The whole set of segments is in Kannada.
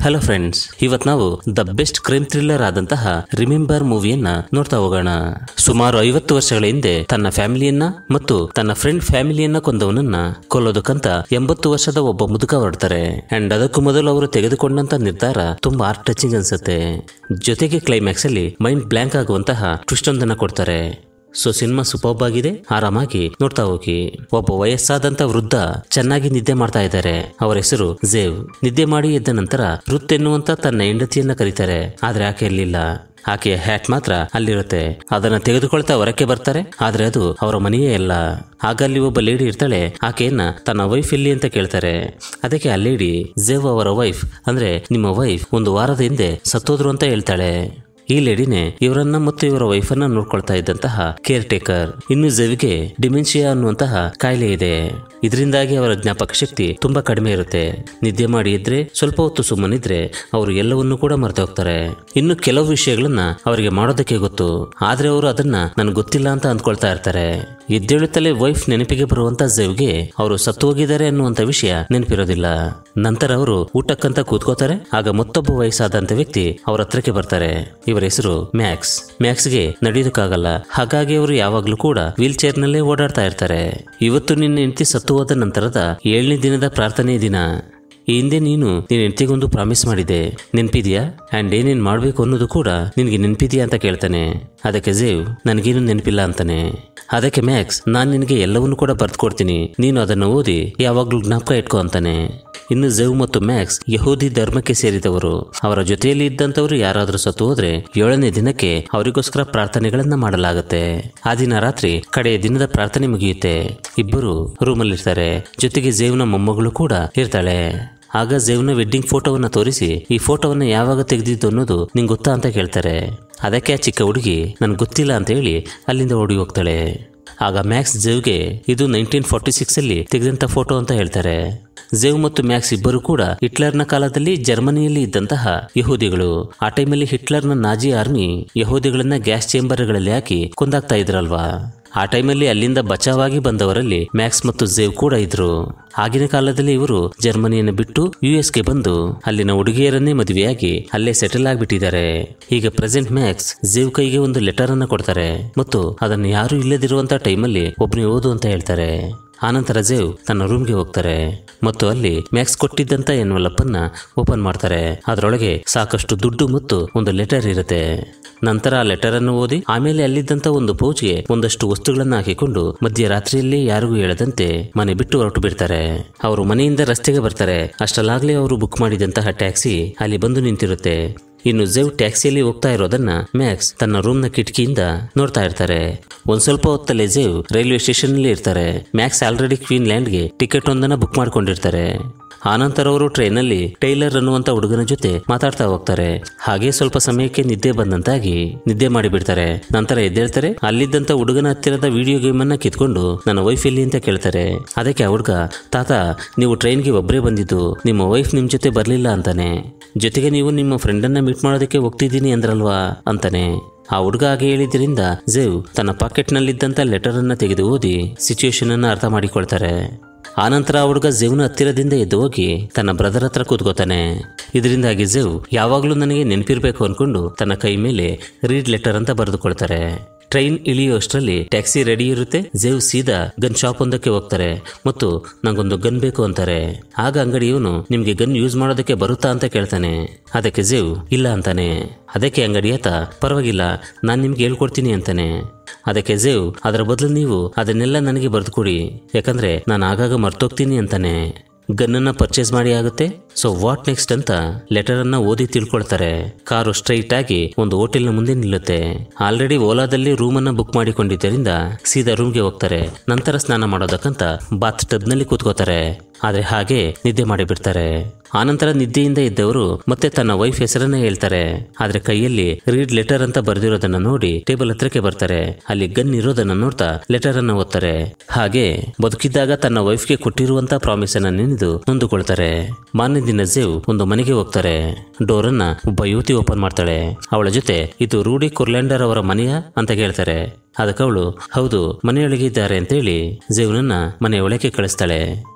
ಹಲೋ ಫ್ರೆಂಡ್ಸ್ ಇವತ್ ನಾವು ದ ಬೆಸ್ಟ್ ಕ್ರೈಮ್ ಥ್ರಿಲ್ಲರ್ ಆದಂತಹ ರಿಮೆಂಬರ್ ಮೂವಿಯನ್ನ ನೋಡ್ತಾ ಹೋಗೋಣ ಸುಮಾರು ಐವತ್ತು ವರ್ಷಗಳ ಹಿಂದೆ ತನ್ನ ಫ್ಯಾಮಿಲಿಯನ್ನ ಮತ್ತು ತನ್ನ ಫ್ರೆಂಡ್ ಫ್ಯಾಮಿಲಿಯನ್ನ ಕೊಂದವನನ್ನ ಕೊಲ್ಲೋದಕ್ಕಂತ ಎಂಬತ್ತು ವರ್ಷದ ಒಬ್ಬ ಮುದುಕ ಹೊರಡ್ತಾರೆ ಅಂಡ್ ಅದಕ್ಕೂ ಮೊದಲು ಅವರು ತೆಗೆದುಕೊಂಡಂತ ನಿರ್ಧಾರ ತುಂಬಾ ಆರ್ಟ್ ಟಚಿಂಗ್ ಅನ್ಸುತ್ತೆ ಜೊತೆಗೆ ಕ್ಲೈಮ್ಯಾಕ್ಸ್ ಅಲ್ಲಿ ಮೈಂಡ್ ಬ್ಲಾಂಕ್ ಆಗುವಂತಹ ಟ್ವಿಸ್ಟ್ ಒಂದನ್ನ ಕೊಡ್ತಾರೆ ಸೊ ಸಿನಿಮಾ ಸೂಪರ್ಬ್ ಆಗಿದೆ ಆರಾಮಾಗಿ ನೋಡ್ತಾ ಹೋಗಿ ಒಬ್ಬ ವಯಸ್ಸಾದಂತ ವೃದ್ಧ ಚೆನ್ನಾಗಿ ನಿದ್ದೆ ಮಾಡ್ತಾ ಇದ್ದಾರೆ ಅವರ ಹೆಸರು ಝೇವ್ ನಿದ್ದೆ ಮಾಡಿ ಎದ್ದ ನಂತರ ರುತ್ ಎನ್ನುವಂತ ತನ್ನ ಹೆಂಡತಿಯನ್ನ ಕರೀತಾರೆ ಆದ್ರೆ ಆಕೆ ಇರ್ಲಿಲ್ಲ ಆಕೆಯ ಹ್ಯಾಟ್ ಮಾತ್ರ ಅಲ್ಲಿರುತ್ತೆ ಅದನ್ನ ತೆಗೆದುಕೊಳ್ತಾ ಹೊರಕ್ಕೆ ಬರ್ತಾರೆ ಆದ್ರೆ ಅದು ಅವರ ಮನೆಯೇ ಅಲ್ಲ ಆಗ ಅಲ್ಲಿ ಒಬ್ಬ ಲೇಡಿ ಇರ್ತಾಳೆ ಆಕೆಯನ್ನ ತನ್ನ ವೈಫ್ ಎಲ್ಲಿ ಅಂತ ಕೇಳ್ತಾರೆ ಅದಕ್ಕೆ ಆ ಲೇಡಿ ಝೇವ್ ಅವರ ವೈಫ್ ಅಂದ್ರೆ ನಿಮ್ಮ ವೈಫ್ ಒಂದು ವಾರದ ಹಿಂದೆ ಸತ್ತೋದ್ರು ಅಂತ ಹೇಳ್ತಾಳೆ ಈ ಲೇಡಿನೇ ಇವರನ್ನ ಮತ್ತು ಇವರ ವೈಫನ್ನ ನೋಡ್ಕೊಳ್ತಾ ಇದ್ದಂತಹ ಕೇರ್ ಟೇಕರ್ ಇನ್ನು ಜೆವಿಗೆ ಡಿಮೆನ್ಷಿಯಾ ಅನ್ನುವಂತಹ ಕಾಯಿಲೆ ಇದೆ ಇದರಿಂದಾಗಿ ಅವರ ಜ್ಞಾಪಕ ಶಕ್ತಿ ತುಂಬಾ ಕಡಿಮೆ ಇರುತ್ತೆ ನಿದ್ದೆ ಮಾಡಿ ಇದ್ರೆ ಸ್ವಲ್ಪ ಹೊತ್ತು ಸುಮ್ಮನಿದ್ರೆ ಅವರು ಎಲ್ಲವನ್ನೂ ಕೂಡ ಮರೆತು ಹೋಗ್ತಾರೆ ಇನ್ನು ಕೆಲವು ವಿಷಯಗಳನ್ನ ಅವರಿಗೆ ಮಾಡೋದಕ್ಕೆ ಗೊತ್ತು ಆದ್ರೆ ಅವರು ಅದನ್ನ ನನ್ಗೆ ಗೊತ್ತಿಲ್ಲ ಅಂತ ಅಂದ್ಕೊಳ್ತಾ ಇರ್ತಾರೆ ಎದ್ದೇಳುತ್ತಲೇ ವೈಫ್ ನೆನಪಿಗೆ ಬರುವಂತ ಜೆವ್ಗೆ ಅವರು ಸತ್ತು ಹೋಗಿದ್ದಾರೆ ಅನ್ನುವಂತ ವಿಷಯ ನೆನಪಿರೋದಿಲ್ಲ ನಂತರ ಅವರು ಊಟಕ್ಕಂತ ಕೂತ್ಕೋತಾರೆ ಆಗ ಮತ್ತೊಬ್ಬ ವಯಸ್ಸಾದಂತ ವ್ಯಕ್ತಿ ಅವರ ಹತ್ರಕ್ಕೆ ಬರ್ತಾರೆ ಇವರ ಹೆಸರು ಮ್ಯಾಕ್ಸ್ ಮ್ಯಾಕ್ಸ್ಗೆ ನಡೆಯೋದಕ್ಕಾಗಲ್ಲ ಹಾಗಾಗಿ ಅವರು ಯಾವಾಗ್ಲೂ ಕೂಡ ವೀಲ್ ಚೇರ್ ನಲ್ಲೇ ಓಡಾಡ್ತಾ ಇರ್ತಾರೆ ಇವತ್ತು ನಿನ್ನ ಹೆಂಡತಿ ಸತ್ತು ಹೋದ ನಂತರದ ಏಳನೇ ದಿನದ ಪ್ರಾರ್ಥನೆ ದಿನ ಈ ಹಿಂದೆ ನೀನು ನಿನ್ನ ಹೆಂಡತಿಗೊಂದು ಪ್ರಾಮಿಸ್ ಮಾಡಿದೆ ನೆನ್ಪಿದ್ಯಾ ಅಂಡ್ ಏನೇನ್ ಮಾಡ್ಬೇಕು ಅನ್ನೋದು ಕೂಡ ನಿನಗೆ ನೆನ್ಪಿದ್ಯಾ ಅಂತ ಕೇಳ್ತಾನೆ ಅದಕ್ಕೆ ಜೇವ್ ನನಗೇನು ನೆನಪಿಲ್ಲ ಅಂತಾನೆ ಅದಕ್ಕೆ ಮ್ಯಾಕ್ಸ್ ನಾನು ನಿನಗೆ ಎಲ್ಲವನ್ನೂ ಕೂಡ ಬರ್ದು ಕೊಡ್ತೀನಿ ನೀನು ಅದನ್ನು ಓದಿ ಯಾವಾಗ್ಲೂ ಜ್ಞಾಪಕ ಇಟ್ಕೋ ಅಂತಾನೆ ಇನ್ನು ಜೆವ್ ಮತ್ತು ಮ್ಯಾಕ್ಸ್ ಯಹೂದಿ ಧರ್ಮಕ್ಕೆ ಸೇರಿದವರು ಅವರ ಜೊತೆಯಲ್ಲಿ ಇದ್ದಂತವರು ಯಾರಾದರೂ ಸತ್ತು ಹೋದ್ರೆ ಏಳನೇ ದಿನಕ್ಕೆ ಅವರಿಗೋಸ್ಕರ ಪ್ರಾರ್ಥನೆಗಳನ್ನ ಮಾಡಲಾಗುತ್ತೆ ಆ ದಿನ ರಾತ್ರಿ ಕಡೆಯ ದಿನದ ಪ್ರಾರ್ಥನೆ ಮುಗಿಯುತ್ತೆ ಇಬ್ಬರು ರೂಮಲ್ಲಿರ್ತಾರೆ ಜೊತೆಗೆ ಜೇವ್ನ ಮೊಮ್ಮಗಳು ಕೂಡ ಇರ್ತಾಳೆ ಆಗ ಜೇವ್ನ ವೆಡ್ಡಿಂಗ್ ಫೋಟೋವನ್ನ ತೋರಿಸಿ ಈ ಫೋಟೋವನ್ನ ಯಾವಾಗ ತೆಗೆದಿದ್ದು ಅನ್ನೋದು ನಿಂಗೆ ಗೊತ್ತಾ ಅಂತ ಕೇಳ್ತಾರೆ ಅದಕ್ಕೆ ಆ ಚಿಕ್ಕ ಹುಡುಗಿ ನನ್ಗೆ ಗೊತ್ತಿಲ್ಲ ಅಂತ ಹೇಳಿ ಅಲ್ಲಿಂದ ಓಡಿ ಹೋಗ್ತಾಳೆ ಆಗ ಮ್ಯಾಕ್ಸ್ ಜೇವ್ಗೆ ಇದು ನೈನ್ಟೀನ್ ಫಾರ್ಟಿ ಸಿಕ್ಸ್ ಅಲ್ಲಿ ತೆಗೆದಂತ ಫೋಟೋ ಅಂತ ಹೇಳ್ತಾರೆ ಜೇವ್ ಮತ್ತು ಮ್ಯಾಕ್ಸ್ ಇಬ್ಬರು ಕೂಡ ಹಿಟ್ಲರ್ನ ಕಾಲದಲ್ಲಿ ಜರ್ಮನಿಯಲ್ಲಿ ಇದ್ದಂತಹ ಯಹೂದಿಗಳು ಆ ಟೈಮಲ್ಲಿ ಹಿಟ್ಲರ್ನ ನಾಜಿ ಆರ್ಮಿ ಯಹೂದಿಗಳನ್ನ ಗ್ಯಾಸ್ ಚೇಂಬರ್ಗಳಲ್ಲಿ ಹಾಕಿ ಕೊಂದಾಗ್ತಾ ಇದ್ರಲ್ವಾ ಆ ಟೈಮಲ್ಲಿ ಅಲ್ಲಿಂದ ಬಚಾವಾಗಿ ಬಂದವರಲ್ಲಿ ಮ್ಯಾಕ್ಸ್ ಮತ್ತು ಜೇವ್ ಕೂಡ ಇದ್ರು ಆಗಿನ ಕಾಲದಲ್ಲಿ ಇವರು ಜರ್ಮನಿಯನ್ನು ಬಿಟ್ಟು ಯು ಗೆ ಬಂದು ಅಲ್ಲಿನ ಹುಡುಗಿಯರನ್ನೇ ಮದುವೆಯಾಗಿ ಅಲ್ಲೇ ಸೆಟಲ್ ಆಗಿಬಿಟ್ಟಿದ್ದಾರೆ ಈಗ ಪ್ರೆಸೆಂಟ್ ಮ್ಯಾಕ್ಸ್ ಜೇವ್ ಕೈಗೆ ಒಂದು ಲೆಟರ್ ಅನ್ನ ಕೊಡ್ತಾರೆ ಮತ್ತು ಅದನ್ನು ಯಾರು ಇಲ್ಲದಿರುವಂತ ಟೈಮಲ್ಲಿ ಒಬ್ಬನೇ ಓದು ಅಂತ ಹೇಳ್ತಾರೆ ಆನಂತರ ಜೇವ್ ತನ್ನ ರೂಮ್ಗೆ ಹೋಗ್ತಾರೆ ಮತ್ತು ಅಲ್ಲಿ ಮ್ಯಾಕ್ಸ್ ಕೊಟ್ಟಿದ್ದಂತ ಎನ್ವಲಪ್ ಅನ್ನ ಓಪನ್ ಮಾಡ್ತಾರೆ ಅದರೊಳಗೆ ಸಾಕಷ್ಟು ದುಡ್ಡು ಮತ್ತು ಒಂದು ಲೆಟರ್ ಇರುತ್ತೆ ನಂತರ ಆ ಲೆಟರ್ ಅನ್ನು ಓದಿ ಆಮೇಲೆ ಅಲ್ಲಿದ್ದಂತ ಒಂದು ಪೌಚ್ಗೆ ಒಂದಷ್ಟು ವಸ್ತುಗಳನ್ನ ಹಾಕಿಕೊಂಡು ಮಧ್ಯರಾತ್ರಿಯಲ್ಲಿ ಯಾರಿಗೂ ಹೇಳದಂತೆ ಮನೆ ಬಿಟ್ಟು ಹೊರಟು ಬಿಡ್ತಾರೆ ಅವರು ಮನೆಯಿಂದ ರಸ್ತೆಗೆ ಬರ್ತಾರೆ ಅಷ್ಟಲ್ಲಾಗ್ಲೇ ಅವರು ಬುಕ್ ಮಾಡಿದಂತಹ ಟ್ಯಾಕ್ಸಿ ಅಲ್ಲಿ ಬಂದು ನಿಂತಿರುತ್ತೆ ಇನ್ನು ಜೆವ್ ಟ್ಯಾಕ್ಸಿಯಲ್ಲಿ ಹೋಗ್ತಾ ಇರೋದನ್ನ ಮ್ಯಾಕ್ಸ್ ತನ್ನ ರೂಮ್ನ ಕಿಟಕಿಯಿಂದ ನೋಡ್ತಾ ಇರ್ತಾರೆ ಒಂದ್ ಸ್ವಲ್ಪ ಹೊತ್ತಲ್ಲೇ ಜೇವ್ ರೈಲ್ವೆ ಸ್ಟೇಷನ್ ಅಲ್ಲಿ ಇರ್ತಾರೆ ಮ್ಯಾಕ್ಸ್ ಆಲ್ರೆಡಿ ಕ್ವೀನ್ ಲ್ಯಾಂಡ್ಗೆ ಟಿಕೆಟ್ ಒಂದನ್ನ ಬುಕ್ ಮಾಡ್ಕೊಂಡಿರ್ತಾರೆ ಆನಂತರ ಅವರು ಟ್ರೈನಲ್ಲಿ ಟೈಲರ್ ಅನ್ನುವಂತ ಹುಡುಗನ ಜೊತೆ ಮಾತಾಡ್ತಾ ಹೋಗ್ತಾರೆ ಹಾಗೆ ಸ್ವಲ್ಪ ಸಮಯಕ್ಕೆ ನಿದ್ದೆ ಬಂದಂತಾಗಿ ನಿದ್ದೆ ಮಾಡಿಬಿಡ್ತಾರೆ ನಂತರ ಎದ್ದೇಳ್ತಾರೆ ಅಲ್ಲಿದ್ದಂತ ಹುಡುಗನ ಹತ್ತಿರದ ವಿಡಿಯೋ ಗೇಮ್ ಅನ್ನ ಕಿತ್ಕೊಂಡು ನನ್ನ ವೈಫ್ ಎಲ್ಲಿ ಅಂತ ಕೇಳ್ತಾರೆ ಅದಕ್ಕೆ ಆ ಹುಡುಗ ತಾತ ನೀವು ಟ್ರೈನ್ಗೆ ಒಬ್ಬರೇ ಬಂದಿದ್ದು ನಿಮ್ಮ ವೈಫ್ ನಿಮ್ ಜೊತೆ ಬರ್ಲಿಲ್ಲ ಅಂತಾನೆ ಜೊತೆಗೆ ನೀವು ನಿಮ್ಮ ಫ್ರೆಂಡನ್ನ ಮೀಟ್ ಮಾಡೋದಕ್ಕೆ ಹೋಗ್ತಿದ್ದೀನಿ ಅಂದ್ರಲ್ವಾ ಅಂತಾನೆ ಆ ಹುಡುಗ ಹಾಗೆ ಹೇಳಿದ್ರಿಂದ ಜೇವ್ ತನ್ನ ಪಾಕೆಟ್ನಲ್ಲಿದ್ದಂಥ ಲೆಟರ್ ಅನ್ನ ತೆಗೆದು ಓದಿ ಸಿಚುವೇಶನ್ ಅನ್ನ ಅರ್ಥ ಮಾಡಿಕೊಳ್ತಾರೆ ಆನಂತರ ಆ ಹುಡುಗ ಜೇವ್ನ ಹತ್ತಿರದಿಂದ ಎದ್ದು ಹೋಗಿ ತನ್ನ ಬ್ರದರ್ ಹತ್ರ ಕೂತ್ಕೋತಾನೆ ಇದರಿಂದಾಗಿ ಜೇವ್ ಯಾವಾಗಲೂ ನನಗೆ ನೆನಪಿರ್ಬೇಕು ಅನ್ಕೊಂಡು ತನ್ನ ಕೈ ಮೇಲೆ ರೀಡ್ ಲೆಟರ್ ಅಂತ ಬರೆದುಕೊಳ್ತಾರೆ ಟ್ರೈನ್ ಇಳಿಯುವಷ್ಟರಲ್ಲಿ ಟ್ಯಾಕ್ಸಿ ರೆಡಿ ಇರುತ್ತೆ ಜೇವ್ ಸೀದಾ ಗನ್ ಶಾಪ್ ಒಂದಕ್ಕೆ ಹೋಗ್ತಾರೆ ಮತ್ತು ನಂಗೊಂದು ಗನ್ ಬೇಕು ಅಂತಾರೆ ಆಗ ಅಂಗಡಿಯವನು ನಿಮ್ಗೆ ಗನ್ ಯೂಸ್ ಮಾಡೋದಕ್ಕೆ ಬರುತ್ತಾ ಅಂತ ಕೇಳ್ತಾನೆ ಅದಕ್ಕೆ ಜೇವ್ ಇಲ್ಲ ಅಂತಾನೆ ಅದಕ್ಕೆ ಅಂಗಡಿಯಾತ ಪರವಾಗಿಲ್ಲ ನಾನು ನಿಮ್ಗೆ ಹೇಳ್ಕೊಡ್ತೀನಿ ಅಂತಾನೆ ಅದಕ್ಕೆ ಜೇವ್ ಅದರ ಬದಲು ನೀವು ಅದನ್ನೆಲ್ಲ ನನಗೆ ಬರೆದುಕೊಡಿ ಯಾಕಂದ್ರೆ ನಾನು ಆಗಾಗ ಮರ್ತೋಗ್ತೀನಿ ಅಂತಾನೆ ಗನ್ನನ್ನ ಪರ್ಚೇಸ್ ಮಾಡಿ ಆಗುತ್ತೆ ಸೊ ವಾಟ್ ನೆಕ್ಸ್ಟ್ ಅಂತ ಲೆಟರ್ ಅನ್ನ ಓದಿ ತಿಳ್ಕೊಳ್ತಾರೆ ಕಾರು ಸ್ಟ್ರೈಟ್ ಆಗಿ ಒಂದು ಹೋಟೆಲ್ನ ಮುಂದೆ ನಿಲ್ಲುತ್ತೆ ಆಲ್ರೆಡಿ ಓಲಾದಲ್ಲಿ ರೂಮ್ ಅನ್ನ ಬುಕ್ ಮಾಡಿಕೊಂಡಿದ್ದರಿಂದ ಸೀದಾ ರೂಮ್ಗೆ ಹೋಗ್ತಾರೆ ನಂತರ ಸ್ನಾನ ಮಾಡೋದಕ್ಕಂತ ಬಾತ್ ಟಬ್ ನಲ್ಲಿ ಕೂತ್ಕೋತಾರೆ ಆದ್ರೆ ಹಾಗೆ ನಿದ್ದೆ ಮಾಡಿಬಿಡ್ತಾರೆ ಆನಂತರ ನಿದ್ದೆಯಿಂದ ಇದ್ದವರು ಮತ್ತೆ ತನ್ನ ವೈಫ್ ಹೆಸರನ್ನ ಹೇಳ್ತಾರೆ ಆದ್ರೆ ಕೈಯಲ್ಲಿ ರೀಡ್ ಲೆಟರ್ ಅಂತ ಬರೆದಿರೋದನ್ನ ನೋಡಿ ಟೇಬಲ್ ಹತ್ರಕ್ಕೆ ಬರ್ತಾರೆ ಅಲ್ಲಿ ಗನ್ ಇರೋದನ್ನ ನೋಡ್ತಾ ಲೆಟರ್ ಅನ್ನ ಓದ್ತಾರೆ ಹಾಗೆ ಬದುಕಿದ್ದಾಗ ತನ್ನ ವೈಫ್ಗೆ ಕೊಟ್ಟಿರುವಂತ ಪ್ರಾಮಿಸ್ ಅನ್ನ ನೆನೆದು ನೊಂದುಕೊಳ್ತಾರೆ ಮಾನ್ಯ ದಿನ ಜೇವ್ ಒಂದು ಮನೆಗೆ ಹೋಗ್ತಾರೆ ಡೋರ್ ಅನ್ನ ಒಬ್ಬ ಯುವತಿ ಓಪನ್ ಮಾಡ್ತಾಳೆ ಅವಳ ಜೊತೆ ಇದು ರೂಡಿ ಕುರ್ಲ್ಯಾಂಡರ್ ಅವರ ಮನೆಯ ಅಂತ ಕೇಳ್ತಾರೆ ಅದಕ್ಕೆ ಅವಳು ಹೌದು ಮನೆಯೊಳಗೆ ಇದ್ದಾರೆ ಅಂತೇಳಿ ಜೇವ್ನನ್ನ ಮನೆಯೊಳಗೆ ಕಳಿಸ್ತಾಳೆ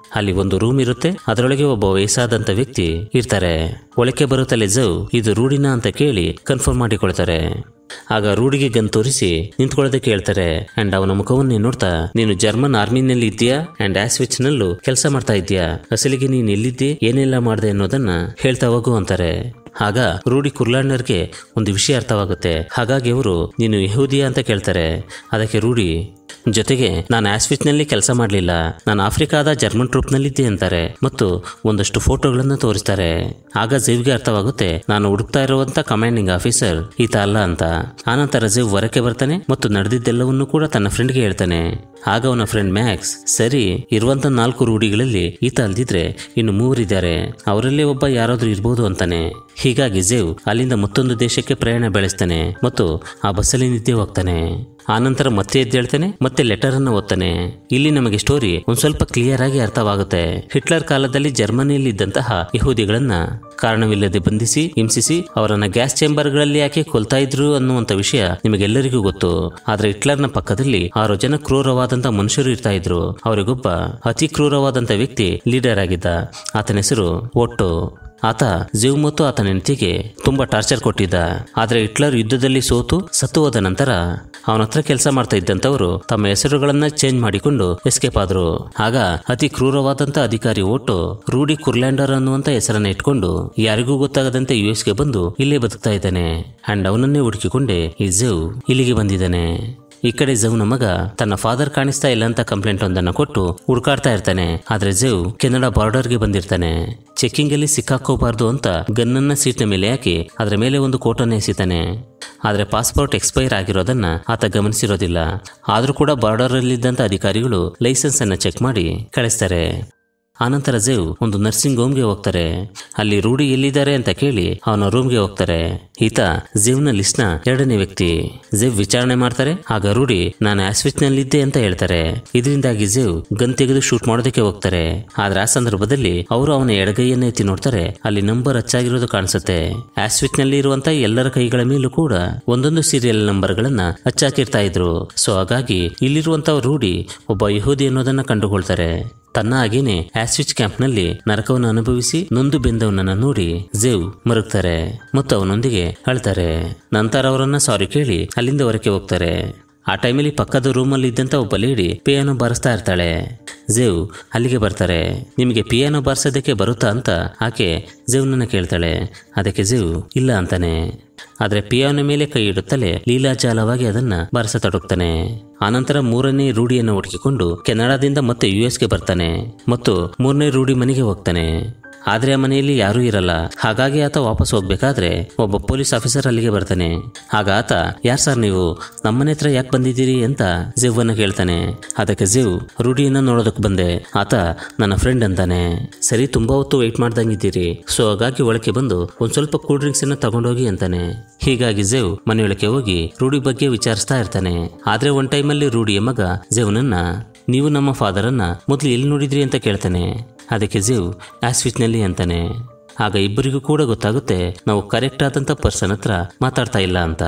ಅಲ್ಲಿ ಒಂದು ರೂಮ್ ಇರುತ್ತೆ ಅದರೊಳಗೆ ಒಬ್ಬ ವಯಸ್ಸಾದಂತ ವ್ಯಕ್ತಿ ಇರ್ತಾರೆ ಒಳಕ್ಕೆ ಬರುತ್ತಲೇ ಜವ್ ಇದು ರೂಢಿನ ಅಂತ ಕೇಳಿ ಕನ್ಫರ್ಮ್ ಮಾಡಿಕೊಳ್ತಾರೆ ಆಗ ರೂಢಿಗೆ ಗನ್ ತೋರಿಸಿ ನಿಂತ್ಕೊಳ್ಳೋದಕ್ಕೆ ಹೇಳ್ತಾರೆ ಅಂಡ್ ಅವನ ಮುಖವನ್ನೇ ನೋಡ್ತಾ ನೀನು ಜರ್ಮನ್ ಆರ್ಮಿನಲ್ಲಿ ಇದ್ದೀಯಾ ಅಂಡ್ ಆಸ್ವಿಚ್ ನಲ್ಲೂ ಕೆಲಸ ಮಾಡ್ತಾ ಇದ್ದೀಯಾ ಅಸಲಿಗೆ ನೀನು ಎಲ್ಲಿದ್ದೆ ಏನೆಲ್ಲ ಮಾಡಿದೆ ಅನ್ನೋದನ್ನ ಹೇಳ್ತಾ ಹೋಗು ಅಂತಾರೆ ಆಗ ರೂಢಿ ಕುರ್ಲಾಂಡರ್ಗೆ ಒಂದು ವಿಷಯ ಅರ್ಥವಾಗುತ್ತೆ ಹಾಗಾಗಿ ಅವರು ನೀನು ಯಹೂದಿಯಾ ಅಂತ ಕೇಳ್ತಾರೆ ಅದಕ್ಕೆ ರೂಢಿ ಜೊತೆಗೆ ನಾನು ಆಸ್ವಿಚ್ನಲ್ಲಿ ಕೆಲಸ ಮಾಡಲಿಲ್ಲ ನಾನು ಆಫ್ರಿಕಾದ ಜರ್ಮನ್ ಟ್ರೂಪ್ನಲ್ಲಿದ್ದೆ ಅಂತಾರೆ ಮತ್ತು ಒಂದಷ್ಟು ಫೋಟೋಗಳನ್ನು ತೋರಿಸ್ತಾರೆ ಆಗ ಜಿವ್ಗೆ ಅರ್ಥವಾಗುತ್ತೆ ನಾನು ಹುಡುಕ್ತಾ ಇರುವಂತ ಕಮಾಂಡಿಂಗ್ ಆಫೀಸರ್ ಈತ ಅಲ್ಲ ಅಂತ ಆನಂತರ ಜಿವ್ ಹೊರಕ್ಕೆ ಬರ್ತಾನೆ ಮತ್ತು ನಡೆದಿದ್ದೆಲ್ಲವನ್ನೂ ಕೂಡ ತನ್ನ ಫ್ರೆಂಡ್ಗೆ ಹೇಳ್ತಾನೆ ಆಗ ಅವನ ಫ್ರೆಂಡ್ ಮ್ಯಾಕ್ಸ್ ಸರಿ ಇರುವಂತ ನಾಲ್ಕು ರೂಢಿಗಳಲ್ಲಿ ಈತ ಅಲ್ದಿದ್ರೆ ಇನ್ನು ಮೂವರಿದ್ದಾರೆ ಅವರಲ್ಲೇ ಒಬ್ಬ ಯಾರಾದ್ರೂ ಇರ್ಬೋದು ಅಂತಾನೆ ಹೀಗಾಗಿ ಜೇವ್ ಅಲ್ಲಿಂದ ಮತ್ತೊಂದು ದೇಶಕ್ಕೆ ಪ್ರಯಾಣ ಬೆಳೆಸ್ತಾನೆ ಮತ್ತು ಆ ಬಸ್ಸಲ್ಲಿ ನಿದ್ದೆ ಹೋಗ್ತಾನೆ ಆನಂತರ ಮತ್ತೆ ಎದ್ದೇಳ್ತಾನೆ ಮತ್ತೆ ಲೆಟರ್ ಅನ್ನು ಓದ್ತಾನೆ ಇಲ್ಲಿ ನಮಗೆ ಸ್ಟೋರಿ ಒಂದ್ ಸ್ವಲ್ಪ ಕ್ಲಿಯರ್ ಆಗಿ ಅರ್ಥವಾಗುತ್ತೆ ಹಿಟ್ಲರ್ ಕಾಲದಲ್ಲಿ ಜರ್ಮನಿಯಲ್ಲಿ ಇದ್ದಂತಹ ಯಹೂದಿಗಳನ್ನ ಕಾರಣವಿಲ್ಲದೆ ಬಂಧಿಸಿ ಹಿಂಸಿಸಿ ಅವರನ್ನ ಗ್ಯಾಸ್ ಚೇಂಬರ್ಗಳಲ್ಲಿ ಯಾಕೆ ಕೊಲ್ತಾ ಇದ್ರು ಅನ್ನುವಂತ ವಿಷಯ ನಿಮಗೆಲ್ಲರಿಗೂ ಗೊತ್ತು ಆದ್ರೆ ಹಿಟ್ಲರ್ನ ಪಕ್ಕದಲ್ಲಿ ಆರು ಜನ ಕ್ರೂರವಾದಂತ ಮನುಷ್ಯರು ಇರ್ತಾ ಇದ್ರು ಅವರಿಗೊಬ್ಬ ಅತಿ ಕ್ರೂರವಾದಂತ ವ್ಯಕ್ತಿ ಲೀಡರ್ ಆಗಿದ್ದ ಆತನ ಹೆಸರು ಒಟ್ಟು ಆತ ಜಿವ್ ಮತ್ತು ಆತನ ಹೆಂಡತಿಗೆ ತುಂಬಾ ಟಾರ್ಚರ್ ಕೊಟ್ಟಿದ್ದ ಆದ್ರೆ ಹಿಟ್ಲರ್ ಯುದ್ಧದಲ್ಲಿ ಸೋತು ಸತ್ತು ಹೋದ ನಂತರ ಅವನ ಹತ್ರ ಕೆಲಸ ಮಾಡ್ತಾ ಇದ್ದಂತವರು ತಮ್ಮ ಹೆಸರುಗಳನ್ನ ಚೇಂಜ್ ಮಾಡಿಕೊಂಡು ಎಸ್ಕೇಪ್ ಆದ್ರು ಆಗ ಅತಿ ಕ್ರೂರವಾದಂತ ಅಧಿಕಾರಿ ಓಟು ರೂಡಿ ಕುರ್ಲ್ಯಾಂಡರ್ ಅನ್ನುವಂತ ಹೆಸರನ್ನ ಇಟ್ಕೊಂಡು ಯಾರಿಗೂ ಗೊತ್ತಾಗದಂತೆ ಯು ಗೆ ಬಂದು ಇಲ್ಲೇ ಬದುಕ್ತಾ ಇದ್ದಾನೆ ಅಂಡ್ ಅವನನ್ನೇ ಹುಡುಕಿಕೊಂಡೆ ಈ ಜಿವ್ ಇಲ್ಲಿಗೆ ಬಂದಿದ್ದಾನೆ ಈ ಕಡೆ ಜವ್ನ ಮಗ ತನ್ನ ಫಾದರ್ ಕಾಣಿಸ್ತಾ ಇಲ್ಲ ಅಂತ ಕಂಪ್ಲೇಂಟ್ ಒಂದನ್ನ ಕೊಟ್ಟು ಹುಡುಕಾಡ್ತಾ ಇರ್ತಾನೆ ಆದ್ರೆ ಜವ್ ಕೆನಡಾ ಬಾರ್ಡರ್ಗೆ ಬಂದಿರ್ತಾನೆ ಚೆಕ್ಕಿಂಗ್ ಅಲ್ಲಿ ಸಿಕ್ಕಾಕೋಬಾರ್ದು ಅಂತ ಗನ್ನನ್ನ ಸೀಟ್ನ ಮೇಲೆ ಹಾಕಿ ಅದರ ಮೇಲೆ ಒಂದು ಕೋಟನ್ನ ಎಸಿತಾನೆ ಆದ್ರೆ ಪಾಸ್ಪೋರ್ಟ್ ಎಕ್ಸ್ಪೈರ್ ಆಗಿರೋದನ್ನ ಆತ ಗಮನಿಸಿರೋದಿಲ್ಲ ಆದ್ರೂ ಕೂಡ ಬಾರ್ಡರ್ ಅಲ್ಲಿದ್ದಂತ ಅಧಿಕಾರಿಗಳು ಲೈಸೆನ್ಸ್ ಅನ್ನ ಚೆಕ್ ಮಾಡಿ ಕಳಿಸ್ತಾರೆ ಆನಂತರ ಜೇವ್ ಒಂದು ನರ್ಸಿಂಗ್ ಹೋಮ್ಗೆ ಹೋಗ್ತಾರೆ ಅಲ್ಲಿ ರೂಢಿ ಎಲ್ಲಿದ್ದಾರೆ ಅಂತ ಕೇಳಿ ಅವನ ರೂಮ್ಗೆ ಹೋಗ್ತಾರೆ ಈತ ಜೇವ್ನ ಲಿಸ್ಟ್ನ ಎರಡನೇ ವ್ಯಕ್ತಿ ಜೇವ್ ವಿಚಾರಣೆ ಮಾಡ್ತಾರೆ ಆಗ ರೂಢಿ ನಾನು ಆಸ್ವಿಚ್ ನಲ್ಲಿದ್ದೆ ಅಂತ ಹೇಳ್ತಾರೆ ಇದರಿಂದಾಗಿ ಜೇವ್ ಗನ್ ತೆಗೆದು ಶೂಟ್ ಮಾಡೋದಕ್ಕೆ ಹೋಗ್ತಾರೆ ಆದ್ರೆ ಆ ಸಂದರ್ಭದಲ್ಲಿ ಅವರು ಅವನ ಎಡಗೈಯನ್ನ ಎತ್ತಿ ನೋಡ್ತಾರೆ ಅಲ್ಲಿ ನಂಬರ್ ಹಚ್ಚಾಗಿರೋದು ಕಾಣಿಸುತ್ತೆ ಆಸ್ವಿಚ್ ನಲ್ಲಿ ಇರುವಂತ ಎಲ್ಲರ ಕೈಗಳ ಮೇಲೂ ಕೂಡ ಒಂದೊಂದು ಸೀರಿಯಲ್ ನಂಬರ್ಗಳನ್ನ ಹಚ್ಚಾಕಿರ್ತಾ ಇದ್ರು ಸೊ ಹಾಗಾಗಿ ಇಲ್ಲಿರುವಂತ ರೂಢಿ ಒಬ್ಬ ಯಹೂದಿ ಅನ್ನೋದನ್ನ ಕಂಡುಕೊಳ್ತಾರೆ ತನ್ನ ಹಾಗೇನೆ ಆಸ್ವಿಚ್ ಕ್ಯಾಂಪ್ನಲ್ಲಿ ನರಕವನ್ನು ಅನುಭವಿಸಿ ನೊಂದು ಬೆಂದವನನ್ನ ನೋಡಿ ಜೇವ್ ಮರುಗ್ತಾರೆ ಮತ್ತು ಅವನೊಂದಿಗೆ ಅಳ್ತಾರೆ ನಂತರ ಅವರನ್ನ ಸಾರಿ ಕೇಳಿ ಅಲ್ಲಿಂದ ಹೊರಕ್ಕೆ ಹೋಗ್ತಾರೆ ಆ ಟೈಮಲ್ಲಿ ಪಕ್ಕದ ರೂಮಲ್ಲಿ ಇದ್ದಂತ ಒಬ್ಬ ಲೇಡಿ ಪಿಯಾನೋ ಬಾರಿಸ್ತಾ ಇರ್ತಾಳೆ ಜೇವ್ ಅಲ್ಲಿಗೆ ಬರ್ತಾರೆ ನಿಮಗೆ ಪಿಯಾನೋ ಬಾರಿಸೋದಕ್ಕೆ ಬರುತ್ತಾ ಅಂತ ಆಕೆ ಜೇವ್ನನ್ನ ಕೇಳ್ತಾಳೆ ಅದಕ್ಕೆ ಜೇವ್ ಇಲ್ಲ ಅಂತಾನೆ ಆದ್ರೆ ಪಿಯಾನೋ ಮೇಲೆ ಕೈ ಇಡುತ್ತಲೇ ಲೀಲಾಜಾಲವಾಗಿ ಅದನ್ನ ಬಾರಿಸತೊಡಗ್ತಾನೆ ಆನಂತರ ಮೂರನೇ ರೂಢಿಯನ್ನು ಹುಡುಕಿಕೊಂಡು ಕೆನಡಾದಿಂದ ಮತ್ತೆ ಯು ಗೆ ಬರ್ತಾನೆ ಮತ್ತು ಮೂರನೇ ರೂಢಿ ಮನೆಗೆ ಹೋಗ್ತಾನೆ ಆದ್ರೆ ಆ ಮನೆಯಲ್ಲಿ ಯಾರೂ ಇರಲ್ಲ ಹಾಗಾಗಿ ಆತ ವಾಪಸ್ ಹೋಗ್ಬೇಕಾದ್ರೆ ಒಬ್ಬ ಪೊಲೀಸ್ ಆಫೀಸರ್ ಅಲ್ಲಿಗೆ ಬರ್ತಾನೆ ಆಗ ಆತ ಯಾರ್ ಸರ್ ನೀವು ನಮ್ಮನೆ ಹತ್ರ ಯಾಕೆ ಬಂದಿದ್ದೀರಿ ಅಂತ ಜಿವ್ವನ್ನ ಕೇಳ್ತಾನೆ ಅದಕ್ಕೆ ಜಿವ್ ರೂಢಿಯನ್ನ ನೋಡೋದಕ್ಕೆ ಬಂದೆ ಆತ ನನ್ನ ಫ್ರೆಂಡ್ ಅಂತಾನೆ ಸರಿ ತುಂಬಾ ಹೊತ್ತು ವೆಯ್ಟ್ ಮಾಡ್ದಂಗಿದ್ದೀರಿ ಸೊ ಹಾಗಾಗಿ ಒಳಕ್ಕೆ ಬಂದು ಒಂದ್ ಸ್ವಲ್ಪ ಕೂಲ್ ಡ್ರಿಂಕ್ಸ್ ಅನ್ನ ತಗೊಂಡೋಗಿ ಅಂತಾನೆ ಹೀಗಾಗಿ ಜೇವ್ ಮನೆಯೊಳಕ್ಕೆ ಹೋಗಿ ರೂಢಿ ಬಗ್ಗೆ ವಿಚಾರಿಸ್ತಾ ಇರ್ತಾನೆ ಆದ್ರೆ ಒನ್ ಟೈಮಲ್ಲಿ ರೂಢಿಯ ಮಗ ಜೇವ್ನನ್ನ ನೀವು ನಮ್ಮ ಫಾದರನ್ನ ಮೊದಲು ಎಲ್ಲಿ ನೋಡಿದ್ರಿ ಅಂತ ಕೇಳ್ತಾನೆ ಅದಕ್ಕೆ ಜೇವ್ ಆಸ್ವಿಚ್ನಲ್ಲಿ ಅಂತಾನೆ ಆಗ ಇಬ್ಬರಿಗೂ ಕೂಡ ಗೊತ್ತಾಗುತ್ತೆ ನಾವು ಕರೆಕ್ಟ್ ಆದಂಥ ಪರ್ಸನ್ ಹತ್ರ ಮಾತಾಡ್ತಾ ಇಲ್ಲ ಅಂತ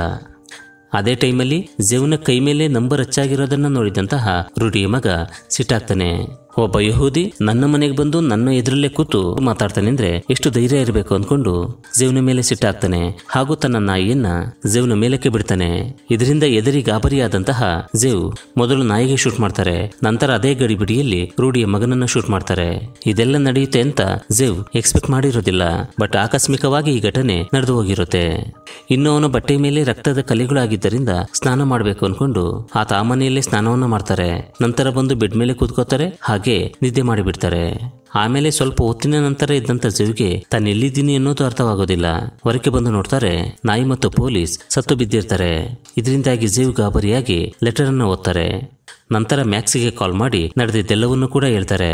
ಅದೇ ಟೈಮಲ್ಲಿ ಜೇವ್ನ ಕೈ ಮೇಲೆ ನಂಬರ್ ಹಚ್ಚಾಗಿರೋದನ್ನ ನೋಡಿದಂತಹ ರೂಢಿಯ ಮಗ ಸಿಟ್ಟಾಗ್ತಾನೆ ಒಬ್ಬ ಯಹೂದಿ ನನ್ನ ಮನೆಗೆ ಬಂದು ನನ್ನ ಎದುರಲ್ಲೇ ಕೂತು ಮಾತಾಡ್ತಾನೆ ಅಂದ್ರೆ ಎಷ್ಟು ಧೈರ್ಯ ಇರಬೇಕು ಅಂದ್ಕೊಂಡು ಜೇವ್ನ ಮೇಲೆ ಸಿಟ್ಟಾಗ್ತಾನೆ ಹಾಗೂ ತನ್ನ ನಾಯಿಯನ್ನ ಜೇವ್ನ ಮೇಲಕ್ಕೆ ಬಿಡ್ತಾನೆ ಇದರಿಂದ ಎದರಿ ಗಾಬರಿಯಾದಂತಹ ಜೇವ್ ಮೊದಲು ನಾಯಿಗೆ ಶೂಟ್ ಮಾಡ್ತಾರೆ ನಂತರ ಅದೇ ಗಡಿಬಿಡಿಯಲ್ಲಿ ರೂಢಿಯ ಮಗನನ್ನ ಶೂಟ್ ಮಾಡ್ತಾರೆ ಇದೆಲ್ಲ ನಡೆಯುತ್ತೆ ಅಂತ ಜೇವ್ ಎಕ್ಸ್ಪೆಕ್ಟ್ ಮಾಡಿರೋದಿಲ್ಲ ಬಟ್ ಆಕಸ್ಮಿಕವಾಗಿ ಈ ಘಟನೆ ನಡೆದು ಹೋಗಿರುತ್ತೆ ಇನ್ನು ಅವನ ಬಟ್ಟೆ ಮೇಲೆ ರಕ್ತದ ಕಲೆಗಳಾಗಿದ್ದರಿಂದ ಸ್ನಾನ ಮಾಡಬೇಕು ಅನ್ಕೊಂಡು ಆತ ಆ ಮನೆಯಲ್ಲೇ ಸ್ನಾನವನ್ನ ಮಾಡ್ತಾರೆ ನಂತರ ಬಂದು ಬೆಡ್ ಮೇಲೆ ಕೂತ್ಕೋತಾರೆ ಹಾಗೆ ನಿದ್ದೆ ಮಾಡಿಬಿಡ್ತಾರೆ ಆಮೇಲೆ ಸ್ವಲ್ಪ ಹೊತ್ತಿನ ನಂತರ ಇದ್ದಂತ ಜೀವಿಗೆ ತಾನು ಎಲ್ಲಿದ್ದೀನಿ ಅನ್ನೋದು ಅರ್ಥವಾಗೋದಿಲ್ಲ ಹೊರಕ್ಕೆ ಬಂದು ನೋಡ್ತಾರೆ ನಾಯಿ ಮತ್ತು ಪೊಲೀಸ್ ಸತ್ತು ಬಿದ್ದಿರ್ತಾರೆ ಇದರಿಂದಾಗಿ ಜೀವ್ ಗಾಬರಿಯಾಗಿ ಲೆಟರ್ ಅನ್ನು ಓದ್ತಾರೆ ನಂತರ ಮ್ಯಾಕ್ಸಿಗೆ ಕಾಲ್ ಮಾಡಿ ನಡೆದಿದ್ದೆಲ್ಲವನ್ನೂ ಕೂಡ ಹೇಳ್ತಾರೆ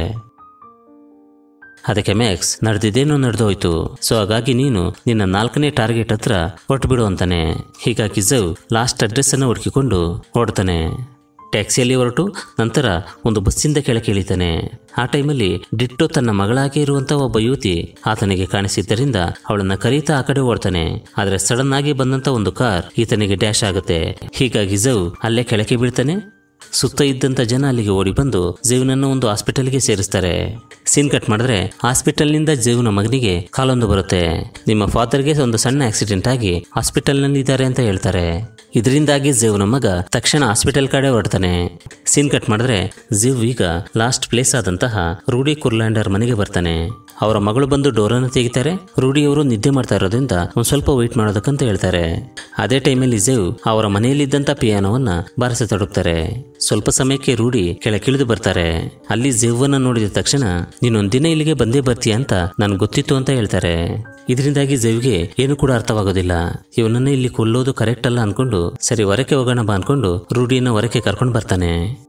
ಅದಕ್ಕೆ ಮ್ಯಾಕ್ಸ್ ನಡೆದಿದ್ದೇನೋ ನಡೆದೋಯ್ತು ಸೊ ಹಾಗಾಗಿ ನೀನು ನಿನ್ನ ನಾಲ್ಕನೇ ಟಾರ್ಗೆಟ್ ಹತ್ರ ಹೊರಟು ಬಿಡು ಅಂತಾನೆ ಹೀಗಾಗಿ ಜವ್ ಲಾಸ್ಟ್ ಅಡ್ರೆಸ್ ಅನ್ನು ಹುಡುಕಿಕೊಂಡು ಹೊರಡ್ತಾನೆ ಟ್ಯಾಕ್ಸಿಯಲ್ಲಿ ಹೊರಟು ನಂತರ ಒಂದು ಬಸ್ಸಿಂದ ಕೆಳಗೆ ಇಳಿತಾನೆ ಆ ಟೈಮಲ್ಲಿ ಡಿಟ್ಟೋ ತನ್ನ ಮಗಳಾಗಿ ಇರುವಂತ ಒಬ್ಬ ಯುವತಿ ಆತನಿಗೆ ಕಾಣಿಸಿದ್ದರಿಂದ ಅವಳನ್ನ ಕರೀತಾ ಆ ಕಡೆ ಓಡ್ತಾನೆ ಆದ್ರೆ ಸಡನ್ ಆಗಿ ಬಂದಂತ ಒಂದು ಕಾರ್ ಈತನಿಗೆ ಡ್ಯಾಶ್ ಆಗುತ್ತೆ ಹೀಗಾಗಿ ಜವ್ ಅಲ್ಲೇ ಕೆಳಗೆ ಬೀಳ್ತಾನೆ ಸುತ್ತ ಇದ್ದಂತ ಜನ ಅಲ್ಲಿಗೆ ಓಡಿ ಬಂದು ಜೀವನನ್ನ ಒಂದು ಹಾಸ್ಪಿಟಲ್ಗೆ ಸೇರಿಸ್ತಾರೆ ಸೀನ್ ಕಟ್ ಮಾಡಿದ್ರೆ ಹಾಸ್ಪಿಟಲ್ನಿಂದ ಜೀವನ ಮಗನಿಗೆ ಕಾಲೊಂದು ಬರುತ್ತೆ ನಿಮ್ಮ ಫಾದರ್ಗೆ ಒಂದು ಸಣ್ಣ ಆಕ್ಸಿಡೆಂಟ್ ಆಗಿ ಹಾಸ್ಪಿಟಲ್ನಲ್ಲಿ ಇದ್ದಾರೆ ಅಂತ ಹೇಳ್ತಾರೆ ಇದರಿಂದಾಗಿ ಜೀವನ ಮಗ ತಕ್ಷಣ ಹಾಸ್ಪಿಟಲ್ ಕಡೆ ಹೊರಡ್ತಾನೆ ಸೀನ್ ಕಟ್ ಮಾಡಿದ್ರೆ ಜಿವ್ ಈಗ ಲಾಸ್ಟ್ ಪ್ಲೇಸ್ ಆದಂತಹ ರೂಡಿ ಕುರ್ಲ್ಯಾಂಡರ್ ಮನೆಗೆ ಬರ್ತಾನೆ ಅವರ ಮಗಳು ಬಂದು ಡೋರನ್ನು ತೆಗಿತಾರೆ ರೂಡಿ ಅವರು ನಿದ್ದೆ ಮಾಡ್ತಾ ಇರೋದ್ರಿಂದ ಒಂದ್ ಸ್ವಲ್ಪ ವೆಯ್ಟ್ ಮಾಡೋದಕ್ಕಂತ ಹೇಳ್ತಾರೆ ಅದೇ ಟೈಮಲ್ಲಿ ಜೇವ್ ಅವರ ಮನೆಯಲ್ಲಿದ್ದಂತ ಪಿಯಾನೋವನ್ನ ಬಾರಿಸತೊಡಗ್ತಾರೆ ಸ್ವಲ್ಪ ಸಮಯಕ್ಕೆ ರೂಡಿ ಕೆಳಗಿಳಿದು ಬರ್ತಾರೆ ಅಲ್ಲಿ ಜೇವನ್ನ ನೋಡಿದ ತಕ್ಷಣ ನೀನೊಂದಿನ ಇಲ್ಲಿಗೆ ಬಂದೇ ಬರ್ತೀಯ ಅಂತ ನನ್ಗೆ ಗೊತ್ತಿತ್ತು ಅಂತ ಹೇಳ್ತಾರೆ ಇದರಿಂದಾಗಿ ಜೇವ್ಗೆ ಏನು ಕೂಡ ಅರ್ಥವಾಗೋದಿಲ್ಲ ಇವನನ್ನ ಇಲ್ಲಿ ಕೊಲ್ಲೋದು ಕರೆಕ್ಟ್ ಅಲ್ಲ ಅನ್ಕೊಂಡು ಸರಿ ಹೊರಕ್ಕೆ ಹೋಗೋಣ ಬಾ ಅನ್ಕೊಂಡು ರೂಢಿಯನ್ನ ಹೊರಕ್ಕೆ ಕರ್ಕೊಂಡು ಬರ್ತಾನೆ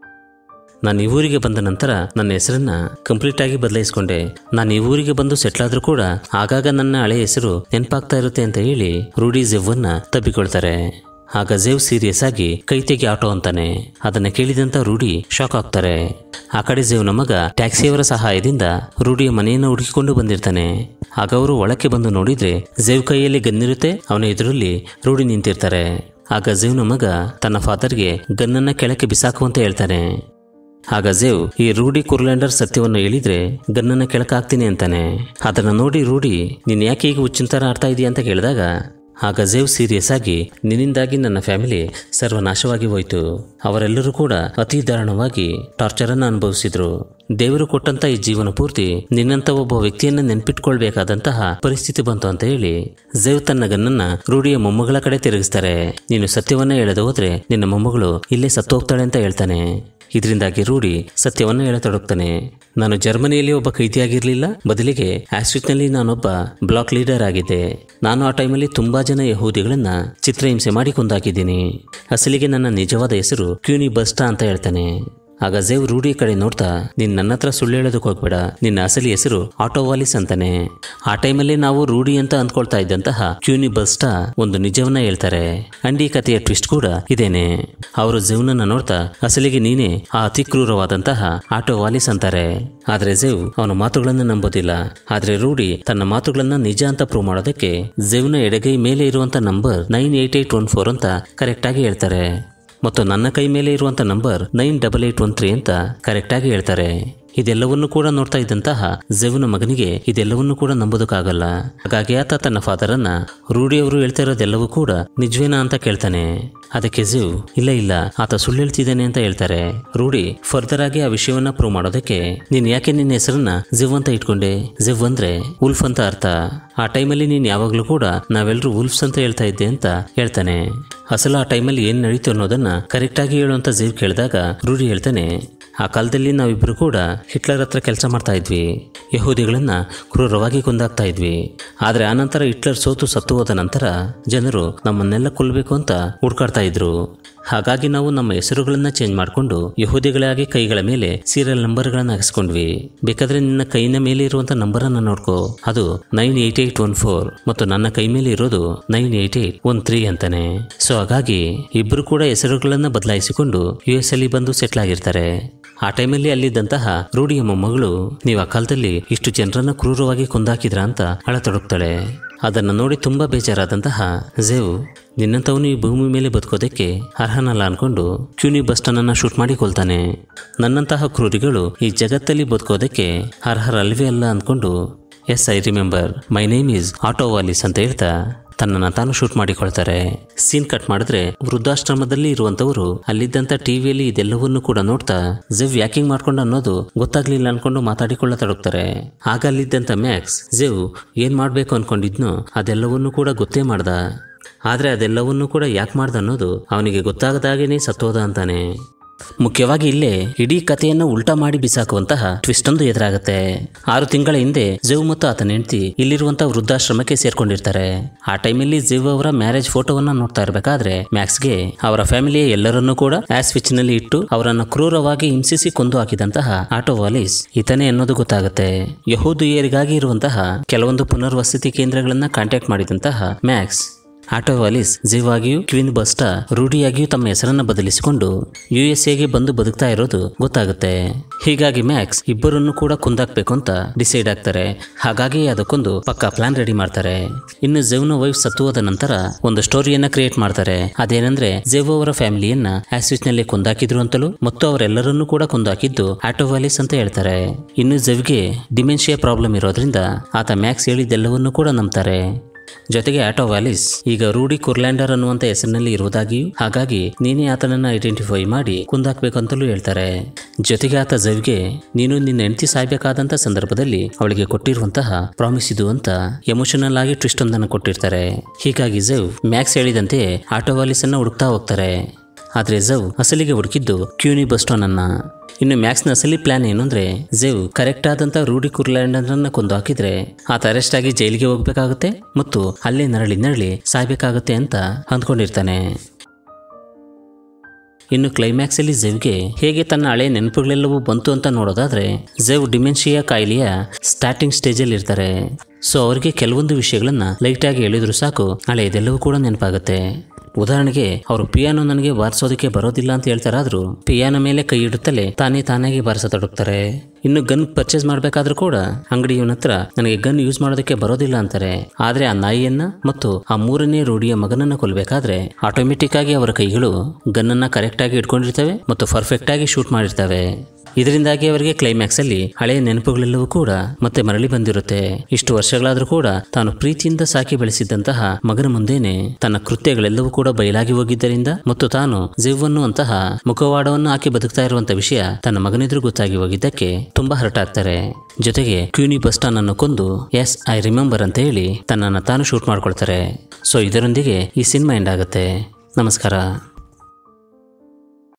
ನಾನು ಈ ಊರಿಗೆ ಬಂದ ನಂತರ ನನ್ನ ಹೆಸರನ್ನ ಕಂಪ್ಲೀಟ್ ಆಗಿ ಬದಲಾಯಿಸ್ಕೊಂಡೆ ನಾನು ಈ ಊರಿಗೆ ಬಂದು ಸೆಟ್ಲ್ ಆದ್ರೂ ಕೂಡ ಆಗಾಗ ನನ್ನ ಹಳೆ ಹೆಸರು ನೆನಪಾಗ್ತಾ ಇರುತ್ತೆ ಅಂತ ಹೇಳಿ ರೂಢಿ ಜೆವ್ವನ್ನ ತಬ್ಬಿಕೊಳ್ತಾರೆ ಆಗ ಜೇವ್ ಸೀರಿಯಸ್ ಆಗಿ ಕೈ ತೆಗಿ ಆಟೋ ಅಂತಾನೆ ಅದನ್ನ ಕೇಳಿದಂತ ರೂಢಿ ಶಾಕ್ ಆಗ್ತಾರೆ ಆ ಕಡೆ ಜೇವ್ನ ಮಗ ಟ್ಯಾಕ್ಸಿಯವರ ಸಹಾಯದಿಂದ ರೂಢಿಯ ಮನೆಯನ್ನು ಹುಡುಕಿಕೊಂಡು ಬಂದಿರ್ತಾನೆ ಆಗ ಅವರು ಒಳಕ್ಕೆ ಬಂದು ನೋಡಿದ್ರೆ ಜೇವ್ ಕೈಯಲ್ಲಿ ಗನ್ನಿರುತ್ತೆ ಅವನ ಎದುರಲ್ಲಿ ರೂಢಿ ನಿಂತಿರ್ತಾರೆ ಆಗ ಜೇವ್ನ ಮಗ ತನ್ನ ಫಾದರ್ಗೆ ಗನ್ನನ್ನ ಕೆಳಕ್ಕೆ ಬಿಸಾಕುವಂತ ಹೇಳ್ತಾನೆ ಆಗ ಜೇವ್ ಈ ರೂಢಿ ಕುರ್ಲ್ಯಾಂಡರ್ ಸತ್ಯವನ್ನು ಹೇಳಿದ್ರೆ ಗನ್ನನ್ನ ಕೆಳಕಾಗ್ತೀನಿ ಅಂತಾನೆ ಅದನ್ನ ನೋಡಿ ರೂಢಿ ನೀನ್ ಯಾಕೆ ಈಗ ಹುಚ್ಚಿನ ಥರ ಆಡ್ತಾ ಇದೀಯ ಅಂತ ಕೇಳಿದಾಗ ಆಗ ಜೇವ್ ಸೀರಿಯಸ್ ಆಗಿ ನಿನ್ನಿಂದಾಗಿ ನನ್ನ ಫ್ಯಾಮಿಲಿ ಸರ್ವನಾಶವಾಗಿ ಹೋಯ್ತು ಅವರೆಲ್ಲರೂ ಕೂಡ ಅತಿ ದಾರುಣವಾಗಿ ಟಾರ್ಚರ್ ಅನ್ನು ಅನುಭವಿಸಿದ್ರು ದೇವರು ಕೊಟ್ಟಂತ ಈ ಜೀವನ ಪೂರ್ತಿ ನಿನ್ನಂತ ಒಬ್ಬ ವ್ಯಕ್ತಿಯನ್ನ ನೆನ್ಪಿಟ್ಕೊಳ್ಬೇಕಾದಂತಹ ಪರಿಸ್ಥಿತಿ ಬಂತು ಅಂತ ಹೇಳಿ ಜೇವ್ ತನ್ನ ಗನ್ನನ್ನ ರೂಢಿಯ ಮೊಮ್ಮಗಳ ಕಡೆ ತಿರುಗಿಸ್ತಾರೆ ನೀನು ಸತ್ಯವನ್ನ ಹೇಳದೆ ಹೋದ್ರೆ ನಿನ್ನ ಮೊಮ್ಮಗಳು ಇಲ್ಲೇ ಸತ್ತು ಹೋಗ್ತಾಳೆ ಅಂತ ಹೇಳ್ತಾನೆ ಇದರಿಂದಾಗಿ ರೂಢಿ ಸತ್ಯವನ್ನ ಹೇಳತೊಡಗ್ತಾನೆ ನಾನು ಜರ್ಮನಿಯಲ್ಲಿ ಒಬ್ಬ ಕೈದಿಯಾಗಿರ್ಲಿಲ್ಲ ಬದಲಿಗೆ ಆಸ್ಟ್ರಿಚ್ನಲ್ಲಿ ನಾನೊಬ್ಬ ಬ್ಲಾಕ್ ಲೀಡರ್ ಆಗಿದ್ದೆ ನಾನು ಆ ಟೈಮಲ್ಲಿ ತುಂಬಾ ಜನ ಯಹೂದಿಗಳನ್ನ ಚಿತ್ರಹಿಂಸೆ ಮಾಡಿ ಕೊಂದಾಕಿದ್ದೀನಿ ಅಸಲಿಗೆ ನನ್ನ ನಿಜವಾದ ಹೆಸರು ಕ್ಯೂನಿ ಬಸ್ಟಾ ಅಂತ ಹೇಳ್ತಾನೆ ಆಗ ಜೇವ್ ರೂಢಿ ಕಡೆ ನೋಡ್ತಾ ನೀನ್ ನನ್ನ ಹತ್ರ ಸುಳ್ಳು ಹೇಳೋದಕ್ಕೆ ಹೋಗ್ಬೇಡ ನಿನ್ನ ಅಸಲಿ ಹೆಸರು ಆಟೋವಾಲಿಸ್ ಅಂತಾನೆ ಆ ಟೈಮಲ್ಲಿ ನಾವು ರೂಢಿ ಅಂತ ಅಂದ್ಕೊಳ್ತಾ ಇದ್ದಂತಹ ಕ್ಯೂನಿ ಬಸ್ಟಾ ಒಂದು ನಿಜವನ್ನ ಹೇಳ್ತಾರೆ ಅಂಡ್ ಈ ಕಥೆಯ ಟ್ವಿಸ್ಟ್ ಕೂಡ ಇದೇನೆ ಅವರು ಜೇವ್ನನ್ನ ನೋಡ್ತಾ ಅಸಲಿಗೆ ನೀನೇ ಆ ಅತಿ ಕ್ರೂರವಾದಂತಹ ಆಟೋವಾಲಿಸ್ ಅಂತಾರೆ ಆದ್ರೆ ಜೇವ್ ಅವನ ಮಾತುಗಳನ್ನ ನಂಬೋದಿಲ್ಲ ಆದ್ರೆ ರೂಢಿ ತನ್ನ ಮಾತುಗಳನ್ನ ನಿಜ ಅಂತ ಪ್ರೂವ್ ಮಾಡೋದಕ್ಕೆ ಜೇವ್ನ ಎಡಗೈ ಮೇಲೆ ಇರುವಂತ number nine eight eight one four ಅಂತ ಕರೆಕ್ಟ್ ಆಗಿ ಹೇಳ್ತಾರೆ ಮತ್ತು ನನ್ನ ಕೈ ಮೇಲೆ ಇರುವಂತ number nine double eight one three ಅಂತ ಕರೆಕ್ಟ್ ಆಗಿ ಹೇಳ್ತಾರೆ ಇದೆಲ್ಲವನ್ನು ಕೂಡ ನೋಡ್ತಾ ಇದ್ದಂತಹ ಜೆವ್ನ ಮಗನಿಗೆ ಇದೆಲ್ಲವನ್ನು ಕೂಡ ನಂಬೋದಕ್ಕಾಗಲ್ಲ ಹಾಗಾಗಿ ಆತ ತನ್ನ ಫಾದರನ್ನ ರೂಢಿಯವರು ಹೇಳ್ತಾ ಇರೋದೆಲ್ಲವೂ ಕೂಡ ನಿಜವೇನಾ ಅಂತ ಕೇಳ್ತಾನೆ ಅದಕ್ಕೆ ಜಿವ್ ಇಲ್ಲ ಇಲ್ಲ ಆತ ಸುಳ್ಳು ಹೇಳ್ತಿದ್ದಾನೆ ಅಂತ ಹೇಳ್ತಾರೆ ರೂಢಿ ಫರ್ದರ್ ಆಗಿ ಆ ವಿಷಯವನ್ನ ಪ್ರೂವ್ ಮಾಡೋದಕ್ಕೆ ನೀನ್ ಯಾಕೆ ನಿನ್ನ ಹೆಸರನ್ನ ಜಿವ್ ಅಂತ ಇಟ್ಕೊಂಡೆ ಜಿವ್ ಅಂದ್ರೆ ಉಲ್ಫ್ ಅಂತ ಅರ್ಥ ಆ ಟೈಮಲ್ಲಿ ನೀನ್ ಯಾವಾಗ್ಲೂ ಕೂಡ ನಾವೆಲ್ಲರೂ ಉಲ್ಫ್ಸ್ ಅಂತ ಹೇಳ್ತಾ ಇದ್ದೆ ಅಂತ ಹೇಳ್ತಾನೆ ಅಸಲು ಆ ಟೈಮಲ್ಲಿ ಏನ್ ನಡೀತು ಅನ್ನೋದನ್ನ ಕರೆಕ್ಟ್ ಆಗಿ ಹೇಳುವಂತ ಜಿವ್ ಕೇಳಿದಾಗ ರೂಢಿ ಹೇಳ್ತಾನೆ ಆ ಕಾಲದಲ್ಲಿ ನಾವಿಬ್ರು ಕೂಡ ಹಿಟ್ಲರ್ ಹತ್ರ ಕೆಲಸ ಮಾಡ್ತಾ ಇದ್ವಿ ಯಹೂದಿಗಳನ್ನ ಕ್ರೂರವಾಗಿ ಕೊಂದಾಗ್ತಾ ಇದ್ವಿ ಆದ್ರೆ ಆನಂತರ ಹಿಟ್ಲರ್ ಸೋತು ಸತ್ತು ಹೋದ ನಂತರ ಜನರು ನಮ್ಮನ್ನೆಲ್ಲ ಕೊಲ್ಲಬೇಕು ಅಂತ ಹುಡ್ಕಾಡ್ತಾ ಇದ್ರು ಹಾಗಾಗಿ ನಾವು ನಮ್ಮ ಹೆಸರುಗಳನ್ನ ಚೇಂಜ್ ಮಾಡಿಕೊಂಡು ಯಹೂದಿಗಳಾಗಿ ಕೈಗಳ ಮೇಲೆ ಸೀರಿಯಲ್ ನಂಬರ್ಗಳನ್ನ ಹಾಕಿಸ್ಕೊಂಡ್ವಿ ಬೇಕಾದ್ರೆ ನಿನ್ನ ಕೈನ ಮೇಲೆ ಇರುವಂತ ನಂಬರನ್ನ ನೋಡ್ಕೋ ಅದು nine eight eight one four ಮತ್ತು ನನ್ನ ಕೈ ಮೇಲೆ ಇರೋದು nine eight eight one three ಅಂತಾನೆ ಸೊ ಹಾಗಾಗಿ ಇಬ್ರು ಕೂಡ ಹೆಸರುಗಳನ್ನ ಬದಲಾಯಿಸಿಕೊಂಡು ಯು ಎಸ್ ಅಲ್ಲಿ ಬಂದು ಸೆಟ್ಲ್ ಆಗಿರ್ತಾರೆ ಆ ಟೈಮಲ್ಲಿ ಅಲ್ಲಿದ್ದಂತಹ ರೂಢಿಯ ಮೊಮ್ಮಗಳು ನೀವು ಆ ಕಾಲದಲ್ಲಿ ಇಷ್ಟು ಜನರನ್ನ ಕ್ರೂರವಾಗಿ ಕೊಂದಾಕಿದ್ರ ಅಂತ ಅಳತೊಡಗ್ತಾಳೆ ಅದನ್ನು ನೋಡಿ ತುಂಬಾ ಬೇಜಾರಾದಂತಹ ಝೇವ್ ನಿನ್ನಂಥವನು ಈ ಭೂಮಿ ಮೇಲೆ ಬದುಕೋದಕ್ಕೆ ಅರ್ಹನಲ್ಲ ಅನ್ಕೊಂಡು ಕ್ಯೂನಿ ಬಸ್ಟನನ್ನ ಶೂಟ್ ಮಾಡಿ ಕೊಲ್ತಾನೆ ನನ್ನಂತಹ ಕ್ರೂರಿಗಳು ಈ ಜಗತ್ತಲ್ಲಿ ಬದುಕೋದಕ್ಕೆ ಅರ್ಹರಲ್ವೇ ಅಲ್ಲ ಅಂದ್ಕೊಂಡು yes I remember my name is Otto Wallisch ಅಂತ ಹೇಳ್ತಾ ತನ್ನನ್ನು ತಾನು ಶೂಟ್ ಮಾಡಿಕೊಳ್ತಾರೆ ಸೀನ್ ಕಟ್ ಮಾಡಿದ್ರೆ ವೃದ್ಧಾಶ್ರಮದಲ್ಲಿ ಇರುವಂತವರು ಅಲ್ಲಿದ್ದಂತ ಟಿವಿಯಲ್ಲಿ ಇದೆಲ್ಲವನ್ನೂ ಕೂಡ ನೋಡ್ತಾ ಜೆವ್ ಯಾಕಿಂಗ್ ಮಾಡ್ಕೊಂಡು ಅನ್ನೋದು ಗೊತ್ತಾಗ್ಲಿಲ್ಲ ಅನ್ಕೊಂಡು ಮಾತಾಡಿಕೊಳ್ಳತೊಡಗ್ತಾರೆ ಆಗ ಅಲ್ಲಿದ್ದಂತ ಮ್ಯಾಕ್ಸ್ ಜೆವ್ ಏನ್ ಮಾಡ್ಬೇಕು ಅನ್ಕೊಂಡಿದ್ನೋ ಅದೆಲ್ಲವನ್ನೂ ಕೂಡ ಗೊತ್ತೇ ಮಾಡ್ದ ಆದ್ರೆ ಅದೆಲ್ಲವನ್ನೂ ಕೂಡ ಯಾಕೆ ಮಾಡ್ದ ಅನ್ನೋದು ಅವನಿಗೆ ಗೊತ್ತಾಗದಾಗೇನೆ ಸತ್ತೋದ ಅಂತಾನೆ ಮುಖ್ಯವಾಗಿ ಇಲ್ಲೇ ಇಡೀ ಕಥೆಯನ್ನು ಉಲ್ಟಾ ಮಾಡಿ ಬಿಸಾಕುವಂತಹ ಟ್ವಿಸ್ಟ್ ಒಂದು ಎದುರಾಗುತ್ತೆ ಆರು ತಿಂಗಳ ಹಿಂದೆ ಜಿವ್ ಮತ್ತು ಆತನ ಹೆಂಡತಿ ಇಲ್ಲಿರುವಂತಹ ವೃದ್ಧಾಶ್ರಮಕ್ಕೆ ಸೇರ್ಕೊಂಡಿರ್ತಾರೆ ಆ ಟೈಮಲ್ಲಿ ಜಿವ್ ಅವರ ಮ್ಯಾರೇಜ್ ಫೋಟೋವನ್ನ ನೋಡ್ತಾ ಇರಬೇಕಾದ್ರೆ ಮ್ಯಾಕ್ಸ್ಗೆ ಅವರ ಫ್ಯಾಮಿಲಿಯ ಎಲ್ಲರನ್ನೂ ಕೂಡ ಆಸ್ವಿಚ್ ನಲ್ಲಿ ಇಟ್ಟು ಅವರನ್ನು ಕ್ರೂರವಾಗಿ ಹಿಂಸಿಸಿ ಕೊಂದು ಹಾಕಿದಂತಹ ಆಟೋ ವಾಲಿಸ್ ಈತನೇ ಅನ್ನೋದು ಗೊತ್ತಾಗುತ್ತೆ ಯಹೂದಿಯರಿಗಾಗಿ ಇರುವಂತಹ ಕೆಲವೊಂದು ಪುನರ್ವಸತಿ ಕೇಂದ್ರಗಳನ್ನ ಕಾಂಟ್ಯಾಕ್ಟ್ ಮಾಡಿದಂತಹ ಮ್ಯಾಕ್ಸ್ ಆಟೋ ವಾಲಿಸ್ ಜೀವಾಗಿಯೂ ಕ್ವೀನ್ ಬಸ್ಟಾ ರೂಢಿಯಾಗಿಯೂ ತಮ್ಮ ಹೆಸರನ್ನ ಬದಲಿಸಿಕೊಂಡು ಯು ಎಸ್ ಎಗೆ ಬಂದು ಬದುಕ್ತಾ ಇರೋದು ಗೊತ್ತಾಗುತ್ತೆ ಹೀಗಾಗಿ ಮ್ಯಾಕ್ಸ್ ಇಬ್ಬರನ್ನು ಕೂಡ ಕುಂದಾಕ್ಬೇಕು ಅಂತ ಡಿಸೈಡ್ ಆಗ್ತಾರೆ ಹಾಗಾಗಿ ಅದಕ್ಕೊಂದು ಪಕ್ಕಾ ಪ್ಲಾನ್ ರೆಡಿ ಮಾಡ್ತಾರೆ ಇನ್ನು ಜೆವ್ನ ವೈಫ್ ಸತ್ತು ಹೋದ ನಂತರ ಒಂದು ಸ್ಟೋರಿಯನ್ನ ಕ್ರಿಯೇಟ್ ಮಾಡ್ತಾರೆ ಅದೇನೆಂದ್ರೆ ಜೆವ್ ಅವರ ಫ್ಯಾಮಿಲಿಯನ್ನ ಆಸ್ವಿಚ್ ನಲ್ಲಿ ಕುಂದಾಕಿದ್ರು ಅಂತಲೂ ಮತ್ತು ಅವರೆಲ್ಲರನ್ನೂ ಕೂಡ ಕುಂದಾಕಿದ್ದು ಆಟೋ ವಾಲಿಸ್ ಅಂತ ಹೇಳ್ತಾರೆ ಇನ್ನು ಜೆವ್ಗೆ ಡಿಮೆನ್ಷಿಯಾ ಪ್ರಾಬ್ಲಮ್ ಇರೋದ್ರಿಂದ ಆತ ಮ್ಯಾಕ್ಸ್ ಹೇಳಿದ್ದೆಲ್ಲವನ್ನೂ ಕೂಡ ನಂಬ್ತಾರೆ ಜೊತೆಗೆ ಆಟೋ ವ್ಯಾಲಿಸ್ ಈಗ ರೂಡಿ ಕುರ್ಲ್ಯಾಂಡರ್ ಅನ್ನುವಂತ ಹೆಸರಿನಲ್ಲಿ ಇರುವುದಾಗಿಯೂ ಹಾಗಾಗಿ ನೀನೇ ಆತನನ್ನ ಐಡೆಂಟಿಫೈ ಮಾಡಿ ಕುಂದಾಕ್ಬೇಕಂತಲೂ ಹೇಳ್ತಾರೆ ಜೊತೆಗೆ ಆತ ಜವ್ಗೆ ನೀನು ನಿನ್ನ ಹೆಂಡತಿ ಸಾಯ್ಬೇಕಾದಂತ ಸಂದರ್ಭದಲ್ಲಿ ಅವಳಿಗೆ ಕೊಟ್ಟಿರುವಂತಹ ಪ್ರಾಮಿಸ್ ಇದು ಅಂತ ಎಮೋಷನಲ್ ಆಗಿ ಟ್ವಿಸ್ಟ್ ಒಂದನ್ನು ಕೊಟ್ಟಿರ್ತಾರೆ ಹೀಗಾಗಿ ಜವ್ ಮ್ಯಾಕ್ಸ್ ಹೇಳಿದಂತೆ ಆಟೋ ವಾಲಿಸ್ ಅನ್ನ ಹುಡುಕ್ತಾ ಹೋಗ್ತಾರೆ ಆದ್ರೆ ಜವ್ ಅಸಲಿಗೆ ಹುಡುಕಿದ್ದು ಕ್ಯೂನಿ ಬಸ್ಟೋನ್ ಅನ್ನ ಇನ್ನು ಮ್ಯಾಕ್ಸ್ನ ಅಸಲಿ ಪ್ಲಾನ್ ಏನು ಅಂದ್ರೆ ಜೆವ್ ಕರೆಕ್ಟ್ ಆದಂತ ರೂಡಿ ಕುರ್ಲ್ಯಾಂಡರ್ನ ಕೊಂದು ಹಾಕಿದ್ರೆ ಆತ ಅರೆಸ್ಟ್ ಆಗಿ ಜೈಲಿಗೆ ಹೋಗ್ಬೇಕಾಗುತ್ತೆ ಮತ್ತು ಅಲ್ಲೇ ನರಳಿ ನರಳಿ ಸಾಯ್ಬೇಕಾಗುತ್ತೆ ಅಂತ ಅಂದ್ಕೊಂಡಿರ್ತಾನೆ ಇನ್ನು ಕ್ಲೈಮ್ಯಾಕ್ಸ್ ಅಲ್ಲಿ ಜೆವ್ಗೆ ಹೇಗೆ ತನ್ನ ಹಳೆ ನೆನಪುಗಳೆಲ್ಲವೂ ಬಂತು ಅಂತ ನೋಡೋದಾದ್ರೆ ಜೆವ್ ಡಿಮೆನ್ಷಿಯಾ ಕಾಯಿಲೆಯ ಸ್ಟಾರ್ಟಿಂಗ್ ಸ್ಟೇಜಲ್ಲಿ ಇರ್ತಾರೆ ಸೊ ಅವರಿಗೆ ಕೆಲವೊಂದು ವಿಷಯಗಳನ್ನ ಲೈಟಾಗಿ ಹೇಳಿದ್ರು ಸಾಕು ಹಳೆಯದೆಲ್ಲವೂ ಕೂಡ ನೆನಪಾಗುತ್ತೆ ಉದಾಹರಣೆಗೆ ಅವರು ಪಿಯಾನೋ ನನಗೆ ಬಾರಿಸೋದಕ್ಕೆ ಬರೋದಿಲ್ಲ ಅಂತ ಹೇಳ್ತಾರಾದ್ರೂ ಪಿಯಾನೋ ಮೇಲೆ ಕೈ ಇಡುತ್ತಲೇ ತಾನೇ ತಾನಾಗಿ ಬಾರಿಸತೊಡಗ್ತಾರೆ ಇನ್ನು ಗನ್ ಪರ್ಚೇಸ್ ಮಾಡಬೇಕಾದ್ರೂ ಕೂಡ ಅಂಗಡಿಯವನ ಹತ್ರ ನನಗೆ ಗನ್ ಯೂಸ್ ಮಾಡೋದಕ್ಕೆ ಬರೋದಿಲ್ಲ ಅಂತಾರೆ ಆದ್ರೆ ಆ ನಾಯಿಯನ್ನ ಮತ್ತು ಆ ಮೂರನೇ ರೂಢಿಯ ಮಗನನ್ನ ಕೊಲ್ಬೇಕಾದ್ರೆ ಆಟೋಮೆಟಿಕ್ ಆಗಿ ಅವರ ಕೈಗಳು ಗನ್ನನ್ನ ಕರೆಕ್ಟ್ ಆಗಿ ಇಟ್ಕೊಂಡಿರ್ತವೆ ಮತ್ತು ಪರ್ಫೆಕ್ಟ್ ಆಗಿ ಶೂಟ್ ಮಾಡಿರ್ತವೆ ಇದರಿಂದಾಗಿ ಅವರಿಗೆ ಕ್ಲೈಮ್ಯಾಕ್ಸ್ ಅಲ್ಲಿ ಹಳೆಯ ನೆನಪುಗಳೆಲ್ಲವೂ ಕೂಡ ಮತ್ತೆ ಮರಳಿ ಬಂದಿರುತ್ತೆ ಇಷ್ಟು ವರ್ಷಗಳಾದ್ರೂ ಕೂಡ ತಾನು ಪ್ರೀತಿಯಿಂದ ಸಾಕಿ ಬೆಳೆಸಿದ್ದಂತಹ ಮಗನ ಮುಂದೆನೆ ತನ್ನ ಕೃತ್ಯಗಳೆಲ್ಲವೂ ಕೂಡ ಬಯಲಾಗಿ ಹೋಗಿದ್ದರಿಂದ ಮತ್ತು ತಾನು ಜಿವ್ವನ್ನು ಅಂತಹ ಮುಖವಾಡವನ್ನು ಹಾಕಿ ಬದುಕ್ತಾ ಇರುವಂತ ವಿಷಯ ತನ್ನ ಮಗನೆದುರು ಗೊತ್ತಾಗಿ ಹೋಗಿದ್ದಕ್ಕೆ ತುಂಬಾ ಹರ್ಟ್ ಆಗ್ತಾರೆ ಜೊತೆಗೆ ಕ್ಯೂನಿ ಬಸ್ಟಾನ್ ಅನ್ನು ಕೊಂದು ಎಸ್ ಐ ರಿಮೆಂಬರ್ ಅಂತ ಹೇಳಿ ತನ್ನನ್ನು ತಾನು ಶೂಟ್ ಮಾಡ್ಕೊಳ್ತಾರೆ ಸೊ ಇದರೊಂದಿಗೆ ಈ ಸಿನಿಮಾ ಎಂಡ್ ಆಗುತ್ತೆ ನಮಸ್ಕಾರ